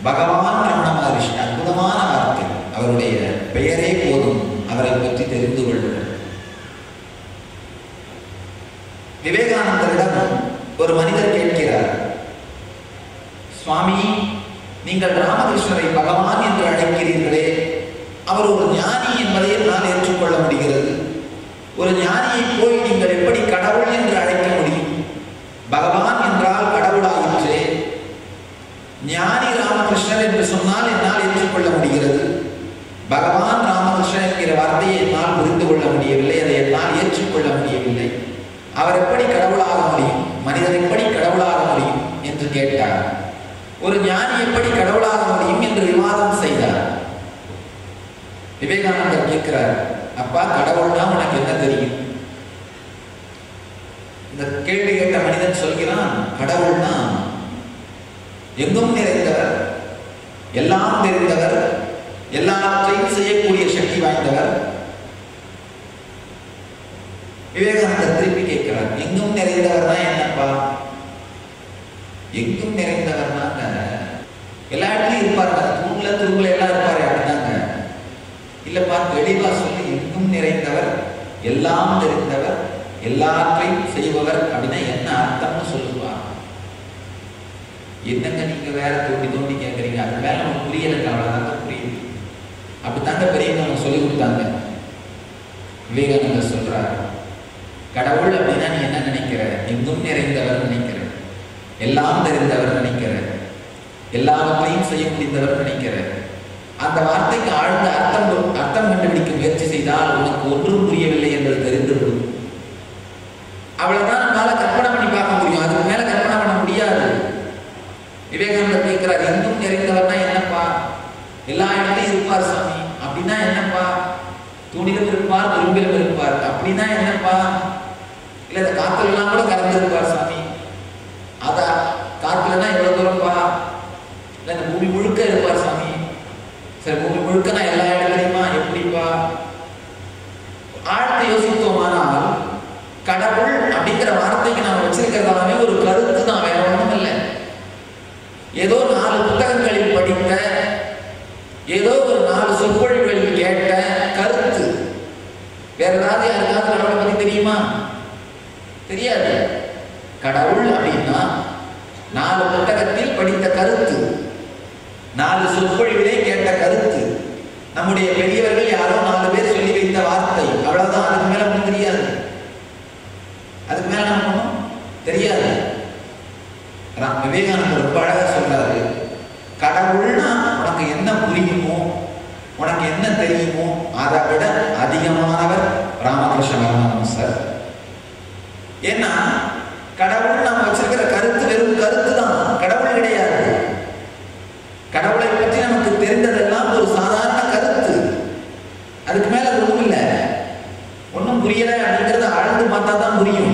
பகவான் ரமண மகரிஷி அற்புதமான வார்த்தை அவருடைய பெயரே போதும் அவரை பற்றி தெரிந்து கொள்வது விவேகானந்தரிடம் ஒரு மனிதர் கேட்கிறார் சுவாமி நீங்கள் ராமகிருஷ்ணரை பகவான் என்று அழைக்கிறீர்களே அவர் ஒரு ஞானி என்பதை என்னால் ஏற்றுக்கொள்ள முடிகிறது ஒரு ஞானியை போய் நீங்கள் எப்படி கடவுள் என்று அழைக்க முடியும் பகவான் என்றால் கடவுளாயிற்றே ஞானி ராமகிருஷ்ணர் என்று சொன்னால் என்னால் ஏற்றுக்கொள்ள முடிகிறது பகவான் ராமகிருஷ்ணன் என்கிற வார்த்தையை என்னால் புரிந்து கொள்ள முடியவில்லை அதை என்னால் ஏற்றுக்கொள்ள முடியவில்லை அவர் எப்படி கடவுளாக முடியும் மனிதன் எப்படி கடவுளாக முடியும் என்று கேட்டார் ஒரு ஞானி எப்படி கடவுளாக முடியும் என்று விவாதம் செய்தார் விவேகானந்தர் கேட்கிறார் அப்பா கடவுள்னா உனக்கு என்ன தெரியும் இந்த கேள்வி கேட்ட மனிதன் சொல்கிறான் கடவுள்னா எங்கும் நிறைந்தவர் எல்லாம் தெரிந்தவர் எல்லாவற்றையும் செய்யக்கூடிய சக்தி வாய்ந்தவர் விவேகானந்தர் திருப்பி கேட்கிறார் எங்கும் நிறைந்தவர்னா என்னப்பா எங்கும் நிறைந்தவர்னாங்க எல்லா இடத்துலயும் இருப்பாருங்க தூண்ல துருவுல எல்லாம் இருப்பாரு அப்படிதாங்க இல்லப்பா தெளிவா சொல்லி எங்கும் நிறைந்தவர் எல்லாம் தெரிந்தவர் எல்லாற்றையும் செய்பவர் அப்படின்னா என்ன அர்த்தம்னு சொல்லுவா என்னங்க நீங்க வேற தோண்டி தோண்டி கேட்குறீங்க அது மேல நமக்கு புரியலைங்க அவ்வளவுதாங்க புரியுது அப்படித்தாங்க பெரியவங்க நமக்கு சொல்லி கொடுத்தாங்க விவேகானந்தர் சொல்றாரு கடவுள் அப்படின்னா நீ என்ன நினைக்கிற எங்கும் நிறைந்தவர் நினைக்கிற எல்லாம் தெரிந்தவர் நினைக்கிற எல்லாவற்றையும் செய்ய முடிந்தவர் நினைக்கிற அந்த வார்த்தைக்கு ஆழ்ந்த அர்த்தம் அர்த்தம் கண்டுபிடிக்க முயற்சி செய்தால் உனக்கு ஒன்றும் புரியவில்லை என்பது தெரிந்துவிடும் அவ்வளவுதான் நம்மளால கற்பனை பண்ணி பார்க்க முடியும் அதுக்கு மேல கற்பனை பண்ண முடியாது விவேகானந்தர் கேட்கிறார் எங்கும் நிறைந்தவர்னா என்னப்பா எல்லா இடத்துலையும் இருப்பார் சாமி அப்படின்னா என்னப்பா தூணிலும் இருப்பார் துரும்பிலும் இருப்பார் அப்படின்னா என்னப்பா இல்ல இந்த காத்துல எல்லாம் கூட கலந்து இருப்பார் சாமி அத காத்துலன்னா எவ்வளவு தூரம்ப்பா இல்ல இந்த பூமி முழுக்க இருப்பார் சாமி சரி பூமி முழுக்க நான் எல்லா இடத்துலையுமா எப்படிப்பா ஆழ்ந்து யோசித்தோமானால் கடவுள் அப்படிங்கிற வார்த்தைக்கு நான் வச்சிருக்கிறதாவே ஒரு கருத்து தான் வேற ஒன்றும் இல்லை ஏதோ நாலு புத்தகங்களில் படித்த ஏதோ ஒரு நாலு சொற்பொழிவுகளில் கேட்ட கருத்து வேற ஏதாவது யாருக்காவது கடவுளை பத்தி தெரியுமா தெரியாது கடவுள் அப்படின்னா நாலு புத்தகத்தில் படித்த கருத்து நாலு சொற்பொழிவிலே கேட்ட கருத்து நம்முடைய பெரியவர்கள் யாரோ நாலு பேர் சொல்லி வைத்த வார்த்தை அவ்வளவுதான் அதுக்கு மேல ஒன்றும் தெரியாது அதுக்கு மேல நம்ம ஒன்றும் தெரியாது ரா- விவேகானந்தர் ரொம்ப அழகா சொல்றாரு கடவுள்னா உனக்கு என்ன புரியுமோ உனக்கு என்ன தெரியுமோ அதை விட அதிகமானவர் ராமகிருஷ்ண பரமஹம்சர் சார் ஏன்னா கடவுள் நாம் வச்சிருக்கிற கருத்து வெறும் கருத்து தான் கடவுள் கிடையாது கடவுளை பற்றி நமக்கு தெரிந்ததெல்லாம் ஒரு சாதாரண கருத்து அதுக்கு மேல அது ஒண்ணும் இல்லை ஒன்றும் புரியல அப்படிங்கிறத ஆழ்ந்து பார்த்தா தான் புரியும்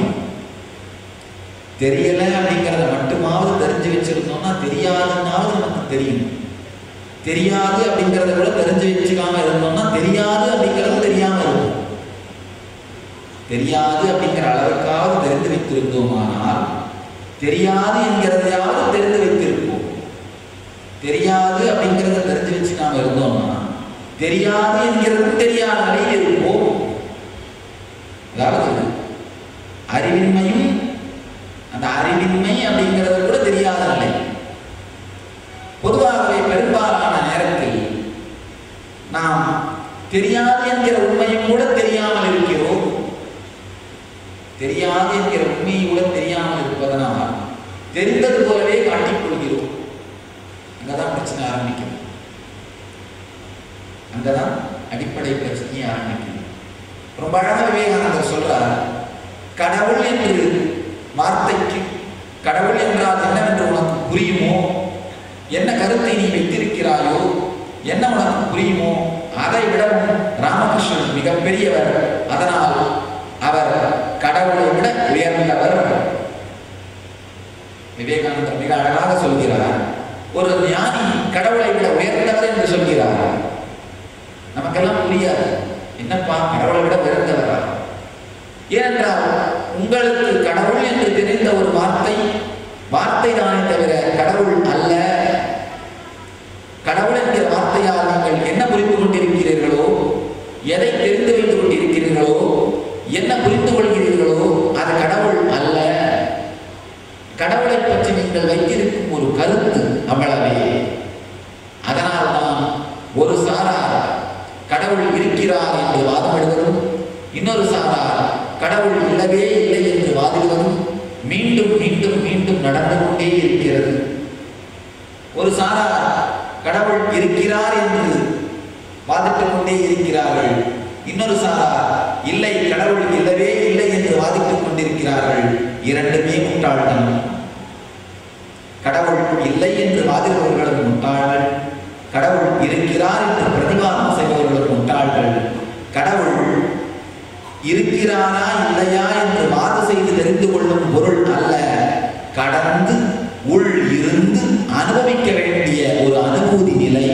தெரியல அப்படிங்கிறத மட்டுமாவது தெரிஞ்சு வச்சிருந்தோம்னா தெரியாதுன்னாவது நமக்கு தெரியும் தெரியாது அப்படிங்கிறத கூட தெரிஞ்சு வச்சுக்காம இருந்தோம்னா தெரியாது அப்படிங்கிறது தெரியாம இருக்கும் தெரியாது அப்படிங்கிற அளவுக்காவது தெரிந்து வைத்திருந்தோமானால் தெரியாது என்கிறதையாவது தெரிந்து வைத்திருப்போம் தெரியாது அப்படிங்கிறத தெரிஞ்சு வச்சுக்காம இருந்தோம்னா தெரியாது என்கிறதும் தெரியாத நிலையில் இருப்போம் அதாவது அறிவின்மையும் அந்த அறிவின்மை அப்படிங்கிறது கூட தெரியாத நிலை பொதுவாகவே பெரும்பாலான நேரத்தில் நாம் தெரியாது என்கிற உண்மையும் கூட தெரியாமல் இருக்கிறோம் தெரியாது என்கிற உண்மையை கூட தெரியாமல் இருப்பதனால் தெரிந்தது போலவே காட்டிக் கொள்கிறோம் அங்கதான் பிரச்சனை ஆரம்பிக்கும் அங்கதான் அடிப்படை பிரச்சனையே ஆரம்பிக்கும் ரொம்ப அழகா விவேகானந்தர் சொல்றார் கடவுள் என்று வார்த்தைக்கு கடவுள் என்றால் என்னவென்று உனக்கு புரியுமோ என்ன கருத்தை நீ வைத்திருக்கிறாயோ என்ன உனக்கு புரியுமோ அதை விடவும் ராமகிருஷ்ணன் மிகப்பெரியவர் அதனால் அவர் கடவுளை விட உயர்ந்தவர் விவேகானந்தர் மிக அழகாக சொல்கிறார் ஒரு ஞானி கடவுளை விட உயர்ந்தவர் என்று சொல்கிறார் நமக்கெல்லாம் புரியாது என்னப்பா கடவுளை விட உயர்ந்தவரா ஏனென்றால் உங்களுக்கு கடவுள் என்று தெரிந்த ஒரு வார்த்தை வார்த்தை தானே தவிர கடவுள் அல்ல இருக்கிறார் என்று வாதமிடுவதும் இன்னொரு சாரார் கடவுள் இல்லவே இல்லை என்று வாதிடுவதும் மீண்டும் மீண்டும் மீண்டும் நடந்து கொண்டே இருக்கிறது ஒரு சாரார் கடவுள் இருக்கிறார் என்று வாதிட்டுக் கொண்டே இருக்கிறார்கள் இன்னொரு சாரார் இல்லை கடவுள் இல்லவே இல்லை என்று வாதிட்டுக் கொண்டிருக்கிறார்கள் இரண்டுமே முட்டாள்தனம் கடவுள் இல்லை என்று வாதிடுபவர்களும் முட்டாள்கள் கடவுள் இருக்கிறார் என்று பிரதிவாதம் செய்பவர்களும் முட்டாள்கள் கடவுள் இருக்கிறாரா இல்லையா என்று வாத செய்து தெரிந்து கொள்ளும் பொருள் அல்ல கடந்து உள் இருந்து அனுபவிக்க வேண்டிய ஒரு அனுபூதி நிலை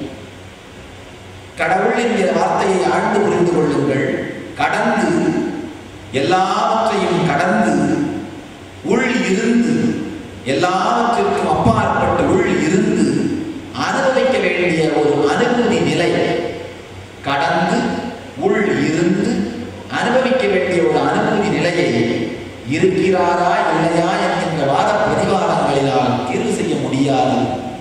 கடவுள் என்கிற வார்த்தையை ஆழ்ந்து புரிந்து கொள்ளுங்கள் கடந்து எல்லாவற்றையும் கடந்து உள் இருந்து எல்லாவற்றிற்கும் அப்பாற்பட்டு உள் இருந்து அனுபவிக்க வேண்டிய ஒரு அனுபூதி நிலை கடந்து உள் இருந்து அனுபவிக்க வேண்டிய ஒரு அனுபூதி நிலையை இருக்கிறாரா இல்லையா என்கின்ற வாத பிரதிவாதங்களினால் தீர்வு செய்ய முடியாது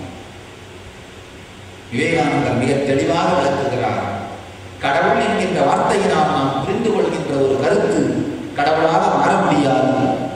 விவேகானந்தர் மிக தெளிவாக விளக்குகிறார் கடவுள் என்கின்ற வார்த்தையினால் நாம் புரிந்து கொள்கின்ற ஒரு கருத்து கடவுளாக மாற முடியாது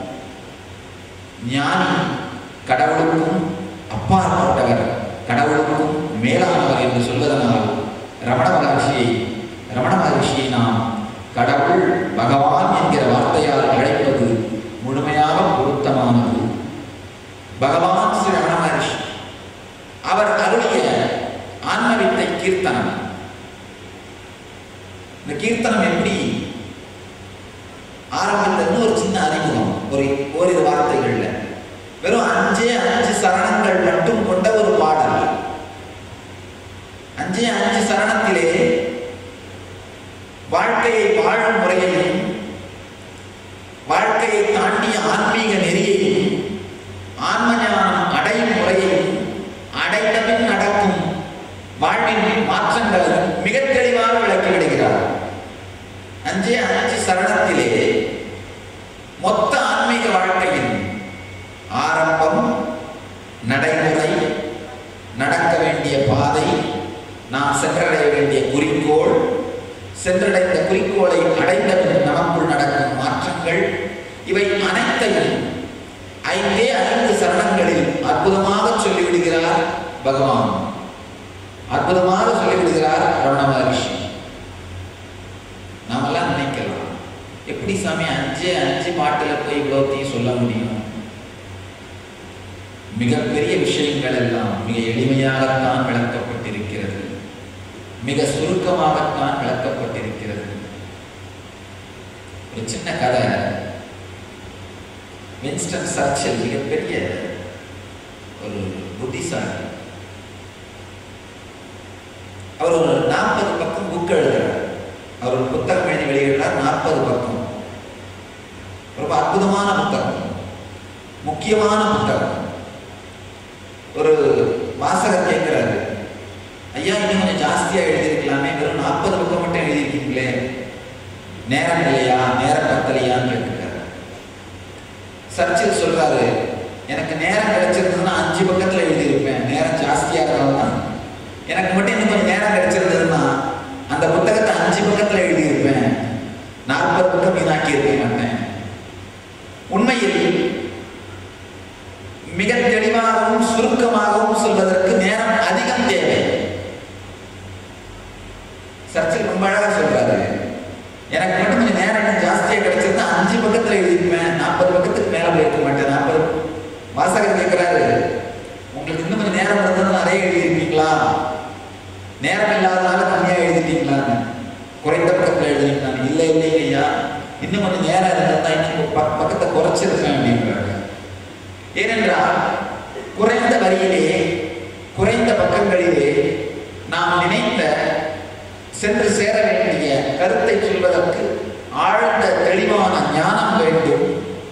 ஞானி கடவுளுக்கும் அப்பாற்பட்டவர் கடவுளுக்கும் மேலானவர் என்று சொல்வதனால் ரமண மகர்ஷியை ரமண மகர்ஷியை நாம் கடவுள் பகவான் என்கிற வார்த்தையால் அழைப்பது முழுமையாக பொருத்தமானது பகவான் ஸ்ரீ ரமண மகர்ஷி அவர் அருளிய ஆன்மவித்தை கீர்த்தனம் இந்த கீர்த்தனம் எப்படி ஆரம்பித்ததுன்னு ஒரு சின்ன அறிமுகம் ஒரு ஓரிரு வார்த்தைகள்ல வெறும் அஞ்சே அஞ்சு சரணங்கள் மட்டும் கொண்ட ஒரு பாடல் அஞ்சே அஞ்சு சரணத்திலே வாழ்க்கையை வாழும் முறையையும் வாழ்க்கையை தாண்டிய ஆன்மீக நெறியையும் ஆன்ம ஞானம் அடையும் முறையையும் அடைந்த பின் நடக்கும் வாழ்வின் மாற்றங்களையும் மிக தெளிவாக விளக்கி விடுகிறார் அஞ்சே அஞ்சு சரணத்திலே மொத்த ஆன்மீக வாழ்க்கையின் ஆரம்பம் நடைமுறை நடக்க வேண்டிய பாதை நாம் சென்றடைய வேண்டிய குறிக்கோள் சென்றடைந்த குறிக்கோளை அடைந்த பின் நமக்குள் நடக்கும் மாற்றங்கள் இவை அனைத்தையும் ஐந்தே ஐந்து சரணங்களில் அற்புதமாக சொல்லிவிடுகிறார் பகவான் அற்புதமாக சொல்லிவிடுகிறார் ரமண மகர்ஷி நாமெல்லாம் நினைக்கலாம் எப்படி சாமி அஞ்சு அஞ்சு பாட்டுல போய் இவ்வளோத்தையும் சொல்ல முடியும் மிகப்பெரிய விஷயங்கள் எல்லாம் மிக எளிமையாகத்தான் விளக்கப்பட்டிருக்கிறது மிக சுருக்கமாகத்தான் விளக்கப்பட்டிருக்கிறது ஒரு சின்ன கதை வின்ஸ்டன் சர்ச்சில் மிகப்பெரிய ஒரு புத்திசாலி அவர் ஒரு நாற்பது பக்கம் புக் எழுதுறார் அவர் ஒரு புத்தகம் எழுதி வெளியிடுறார் நாற்பது பக்கம் ரொம்ப அற்புதமான புத்தகம் முக்கியமான புத்தகம் ஒரு வாசகர் கேட்கிறாரு ஐயா இன்னும் கொஞ்சம் ஜாஸ்தியா எழுதியிருக்கலாமே வெறும் நாற்பது பக்கம் மட்டும் எழுதியிருக்கீங்களே நேரம் இல்லையா நேரம் பத்தலையான்னு கேட்டுருக்காரு சர்ச்சில் சொல்றாரு எனக்கு நேரம் கிடைச்சிருந்ததுன்னா அஞ்சு பக்கத்துல எழுதியிருப்பேன் நேரம் ஜாஸ்தியா இருந்தாலும் எனக்கு மட்டும் இன்னும் கொஞ்சம் நேரம் கிடைச்சிருந்ததுன்னா அந்த புத்தகத்தை அஞ்சு பக்கத்துல எழுதியிருப்பேன் நாற்பது பக்கம் வீணாக்கி இருக்க மாட்டேன் உண்மையில் மிக தெளிவாகவும் சுருக்கமாகவும் சொல்வதற்கு நேரம் அதிகம் தேவை சர்ச்சில் ரொம்ப அழகா சொல்றாரு எனக்கு மட்டும் கொஞ்சம் நேரம் இன்னும் ஜாஸ்தியா கிடைச்சிருந்தா அஞ்சு பக்கத்துல எழுதியிருப்பேன் நாற்பது பக்கத்துக்கு மேல போயிருக்க மாட்டேன் நாற்பது வாசகர் கேட்கிறாரு உங்களுக்கு இன்னும் கொஞ்சம் நேரம் இருந்தது நிறைய எழுதியிருக்கீங்களா நேரம் இல்லாதனால கம்மியா எழுதிட்டீங்களான்னு குறைந்த பக்கத்துல எழுதிருக்காங்க இல்லை இல்லைங்க ஐயா இன்னும் கொஞ்சம் நேரம் இருந்தா தான் இன்னும் பக்க- பக்கத்தை குறைச்சிருக்கேன் அப்படின்றாங்க ஏனென்றால் குறைந்த வரியிலே குறைந்த பக்கங்களிலே நாம் நினைத்த சென்று சேர வேண்டிய கருத்தை சொல்வதற்கு ஆழ்ந்த தெளிவான ஞானம் வேண்டும்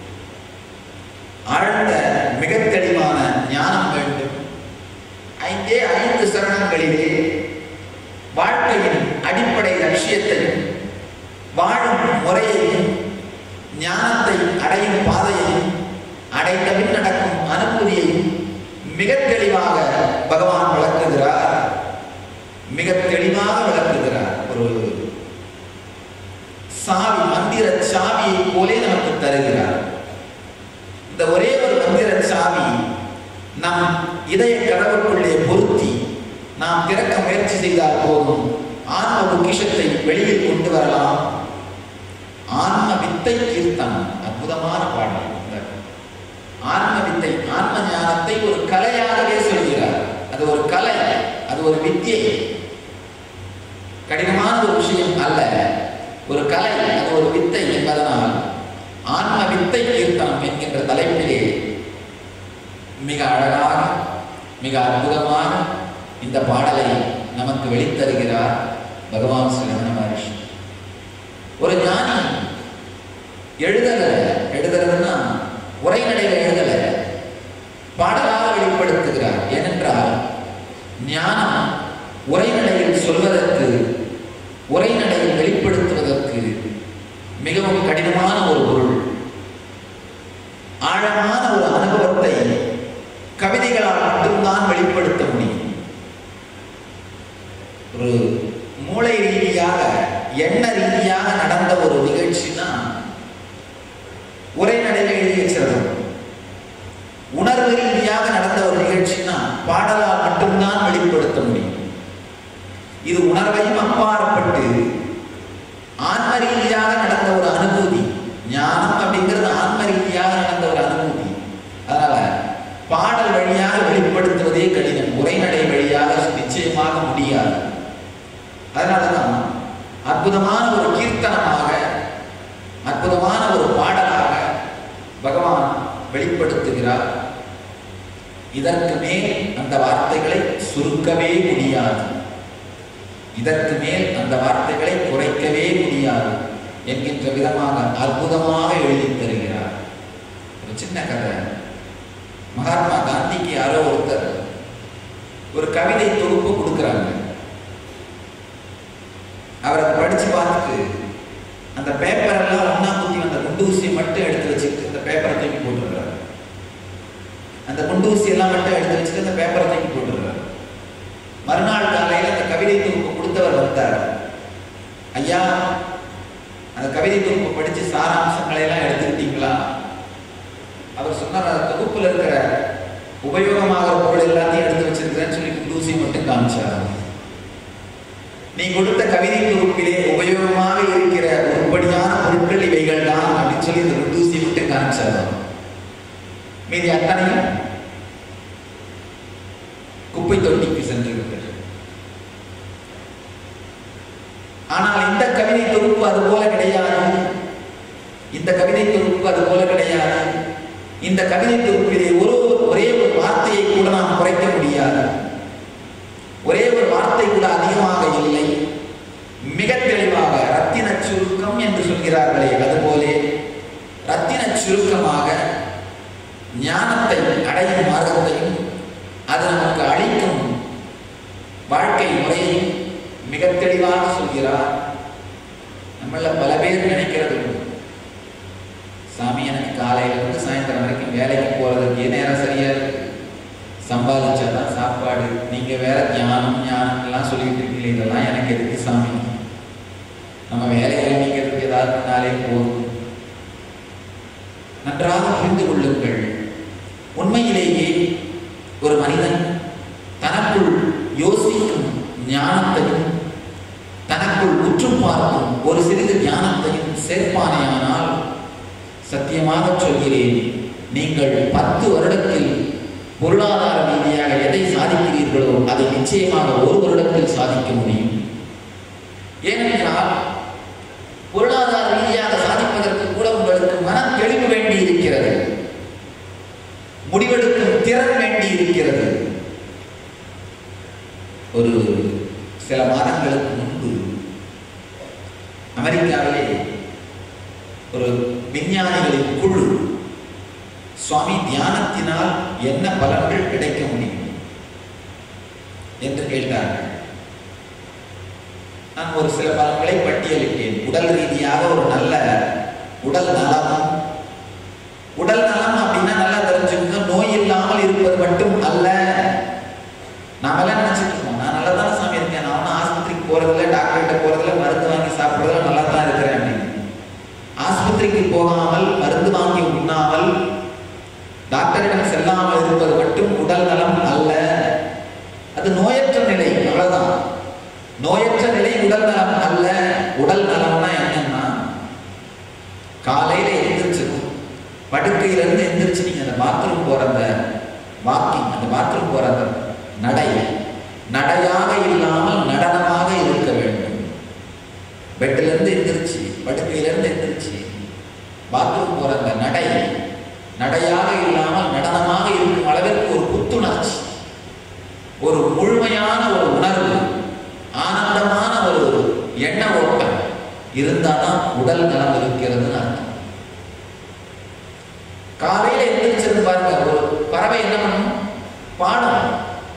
ஆழ்ந்த மிக தெளிவான ஞானம் வேண்டும் ஐந்தே ஐந்து சரணங்களிலே வாழ்க்கையின் அடிப்படை லட்சியத்தையும் வாழும் முறையையும் ஞானத்தை அடையும் பாதையையும் அடைந்த பின் நடக்கும் அனுபூதியையும் மிக தெளிவாக பகவான் விளக்குகிறார் மிக தெளிவாக விளக்குகிறார் ஒரு செய்தால் போதும் ஆன்ம பொக்கிஷத்தை வெளியில் கொண்டு வரலாம் ஆன்ம வித்தை கீர்த்தனம் அற்புதமான பாடல் இந்த ஆன்ம வித்தை ஆன்ம ஞானத்தை ஒரு கலையாகவே சொல்கிறார் அது ஒரு கலை அது ஒரு வித்தியை கடினமான ஒரு விஷயம் அல்ல ஒரு கலை அது ஒரு வித்தை என்பதனால் ஆன்ம வித்தை கீர்த்தனம் என்கின்ற தலைப்பிலே மிக அழகாக மிக அற்புதமாக இந்த பாடலை நமக்கு வெளித்தருகிறார் பகவான் ஸ்ரீ ரமண மகரிஷி ஒரு ஞானி எழுதல எழுதுறதுன்னா உரைநடையில எழுதல பாடலாக வெளிப்படுத்துகிறார் ஏனென்றால் ஞானம் உரைநடையில் சொல்வதற்கு உரைநடையில் வெளிப்படுத்துவதற்கு மிகவும் கடினமான ஒரு பொருள் ஆழமான ஒரு அனுபவத்தை கவிதைகளால் மட்டும்தான் வெளிப்படுத்த முடியும் ஒரு மூளை ரீதியாக எண்ண ரீதியாக நடந்த ஒரு நிகழ்ச்சினா உரைநடையில் எழுதி வச்சிருந்தோம் உணர்வு ரீதியாக நடந்த ஒரு நிகழ்ச்சினா பாடலால் மட்டும்தான் வெளிப்படுத்த முடியும் இது உணர்வையும் அப்பாற்பட்டு ஆன்ம ரீதியாக நடந்த ஒரு அனுபூதி ஞானம் அப்படிங்கிறது ஆன்ம ரீதியாக நடந்த ஒரு அனுபூதி அதனால பாடல் வழியாக வெளிப்படுத்துவதே கடினம் உரைநடை வழியாக நிச்சயமாக முடியாது அதனாலதான் அற்புதமான ஒரு கீர்த்தனமாக அற்புதமான ஒரு பாடலாக பகவான் வெளிப்படுத்துகிறார் இதற்கு மேல் அந்த வார்த்தைகளை சுருக்கவே முடியாது இதற்கு மேல் அந்த வார்த்தைகளை குறைக்கவே முடியாது என்கின்ற விதமாக அற்புதமாக எழுதி தருகிறார் ஒரு சின்ன கதை மகாத்மா காந்திக்கு யாரோ ஒருத்தர் ஒரு கவிதை தொகுப்பு கொடுக்குறாங்க அவர் அதை படிச்சு பார்த்துட்டு அந்த பேப்பர் எல்லாம் ஒன்னா குத்தி அந்த குண்டூசியை மட்டும் எடுத்து வச்சுட்டு அந்த பேப்பரை தூக்கி போட்டுருக்காரு அந்த குண்டூசி எல்லாம் மட்டும் எடுத்து வச்சுட்டு அந்த பேப்பரை தூக்கி போட்டுருக்காரு மறுநாள் காலையில் அந்த கவிதை தொகுப்பு கொடுத்தவர் வந்தார் ஐயா அந்த கவிதை தொகுப்பு படிச்சு சாராம்சங்களை எல்லாம் எடுத்துக்கிட்டீங்களா அவர் சொன்னார் அந்த தொகுப்புல இருக்கிற உபயோகமாகிற பொருள் எல்லாத்தையும் எடுத்து வச்சிருக்கிறேன்னு சொல்லி குண்டூசி மட்டும் காமிச்சார் நீ கொடுத்த கவிதை தொகுப்பிலே உபயோகமாக இருக்கிற உருப்படியான பொருட்கள் இவைகள் தான் அப்படின்னு சொல்லி இந்த குண்டூசி மட்டும் காமிச்சார் மீதி அத்தனையும் குப்பை தொட்டிக்கு சென்று விட்டது ஆனால் இந்த கவிதை தொகுப்பு அது போல கிடையாது இந்த கவிதை தொகுப்பு அது போல கிடையாது இந்த கவிதை தொகுப்பிலே ஒரு ஒரே ஒரு வார்த்தையை கூட நாம் குறைக்க முடியாது ஒரே ஒரு வார்த்தை கூட அதிகமாக இல்லை மிக தெளிவாக ரத்தின சுருக்கம் என்று சொல்கிறார்களே அதுபோலே ரத்தின சுருக்கமாக ஞானத்தை அடையும் மார்க்கத்தையும் அது நமக்கு அளிக்கும் வாழ்க்கை முறையையும் மிக தெளிவாக சொல்கிறார் நம்மள பல பேர் நினைக்கிறது உண்டு. சாமி எனக்கு காலையில இருந்து சாயந்தரம் வரைக்கும் வேலைக்கு போறதுக்கு நேரம் சரியா இருக்கு சம்பாதிச்சாதான் சாப்பாடு நீங்க வேற ஞானம் ஞானம் எல்லாம் சொல்லிட்டு இருக்கீங்க இதெல்லாம் எனக்கு எதுக்கு சாமி நம்ம வேலையை நீங்கிறதுக்கு ஏதாவது பண்ணாலே போதும் நன்றாக புரிந்து கொள்ளுங்கள் உண்மையிலேயே ஒரு மனிதன் தனக்குள் யோசிக்கும் ஞானத்தையும் தனக்குள் உற்று பார்க்கும் ஒரு சிறிது ஞானத்தையும் சேர்ப்பானேயானால் சத்தியமாக சொல்கிறேன் நீங்கள் பத்து வருடத்தில் பொருளாதார ரீதியாக எதை சாதிக்கிறீர்களோ அதை நிச்சயமாக ஒரு வருடத்தில் சாதிக்க முடியும் ஏனென்றால் பொருளாதார ரீதியாக சாதிப்பதற்கு கூட உங்களுக்கு மன தெளிவு வேண்டி இருக்கிறது முடிவெடுக்கும் திறன் வேண்டி இருக்கிறது ஒரு சில மாதங்களுக்கு முன்பு அமெரிக்காவிலே ஒரு விஞ்ஞானிகளின் குழு சுவாமி தியானத்தினால் என்ன பலன்கள் கிடைக்க முடியும் என்று கேட்டார்கள் நான் ஒரு சில பலன்களை பட்டியலிட்டேன் உடல் ரீதியாக ஒரு நல்ல உடல் நலம் உடல் நலம் அப்படின்னா நல்லா தெரிஞ்சுக்கோங்க நோய் இல்லாமல் இருப்பது மட்டும் அல்ல நாம எல்லாம் நினைச்சிட்டு இருக்கோம் நான் நல்லா தான் சாமி இருக்கேன் நான் ஒன்றும் ஆஸ்பத்திரிக்கு போறதில்ல டாக்டர்கிட்ட போறதில்ல மருந்து வாங்கி சாப்பிடுறதுல நல்லா தான் இருக்கிறேன் அப்படின்னு ஆஸ்பத்திரிக்கு போகாமல் மருந்து வாங்கி உண்ணாமல் டாக்டரிடம் செல்லாமல் இருப்பது மட்டும் உடல் நலம் அல்ல அது நோயற்ற நிலை அவ்வளவுதான் உடல் நலம் அல்ல உடல் நலம்னா என்னன்னா காலையில எந்திரிச்சிடும் படுக்கையில இருந்து எந்திரிச்சு நீங்க அந்த பாத்ரூம் போற அந்த வாக்கிங் அந்த பாத்ரூம் போற அந்த நடை நடையாக இல்லாமல் நடனமாக இருக்க வேண்டும் பெட்ல இருந்து எந்திரிச்சு படுக்கையில இருந்து எந்திரிச்சு பாத்ரூம் போற அந்த நடை நடையாக இல்லாமல் நடனமாக இருக்கும் அளவிற்கு ஒரு புத்துணர்ச்சி ஒரு முழுமையான ஒரு உணர்வு ஆனந்தமான ஒரு எண்ண ஓட்டம் இருந்தாதான் உடல் நலம் இருக்கிறதுன்னு அர்த்தம் காலையில எந்திரிச்சிருந்து பாருங்க ஒரு பறவை என்ன பண்ணும் பாடும்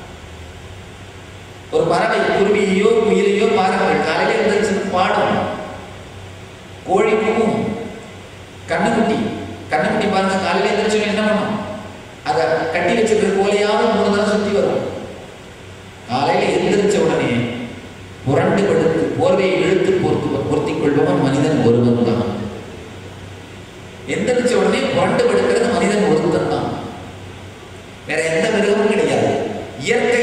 ஒரு பறவை குருவியோ குயிலையோ பாருங்கள் காலையில எந்திரிச்சிருந்து பாடும் கோழி கூவும் கண்ணுக்குட்டி கண்ணுக்குட்டி பாருங்க காலையில எந்திரிச்சு என்ன பண்ணும் அதை கட்டி வச்சிருக்கிற கோலையாவது மூணு தடவை சுத்தி வரும் காலையில எந்திரிச்ச உடனே புரண்டு படுத்து போர்வையை இழுத்து பொறுத்து பொருத்திக் கொள்பவன் மனிதன் ஒருவன் தான் எந்திரிச்ச உடனே புரண்டு படுக்கிறது மனிதன் ஒருத்தன் தான் வேற எந்த மிருகமும் கிடையாது இயற்கை